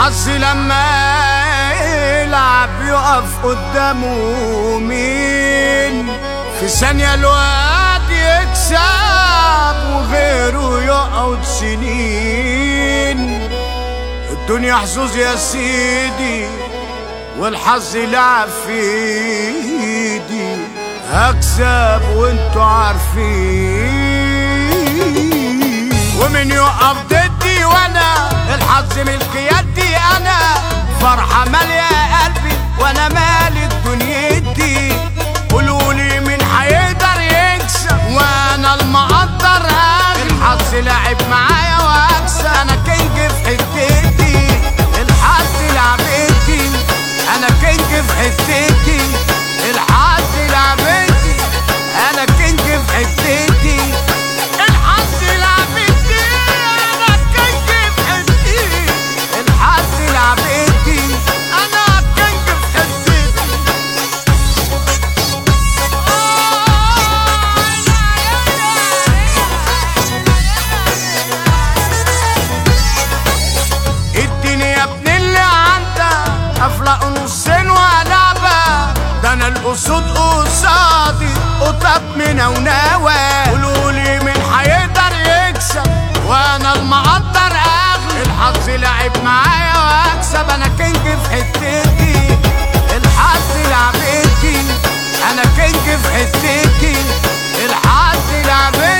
الحظ لما يلعب يقف قدامه مين في ثانية الواد يكسب وغيره يقعد سنين الدنيا حظوظ يا سيدي والحظ لعب في ايدي هكسب وانتوا عارفين ومن يقف ضدي وانا الحظ ملك يدي انا فرحة مالية قلبي وانا مالك دنيتي قولولي مين هيقدر يكسب وانا المقدر اغلى الحظ لعب معايا واكسب انا كينج في حتتي الحظ لعبتي انا كينج في حتتي الحظ لعبتي انا كينج في حتتي الحظ لعبتي انا كينج في حتتي الحظ لعبتي انا كينج في حتتي اديني يا ابن اللي عندك افلق نصين ولعبة ده انا الاسود قصادي قطب من وناوى قولولي مين هيقدر يكسب وانا المقدر اغلى الحظ لعب معايا واكسب انا كينج في حتتي الحظ لعبتي انا كينج في حتتي الحظ لعبتي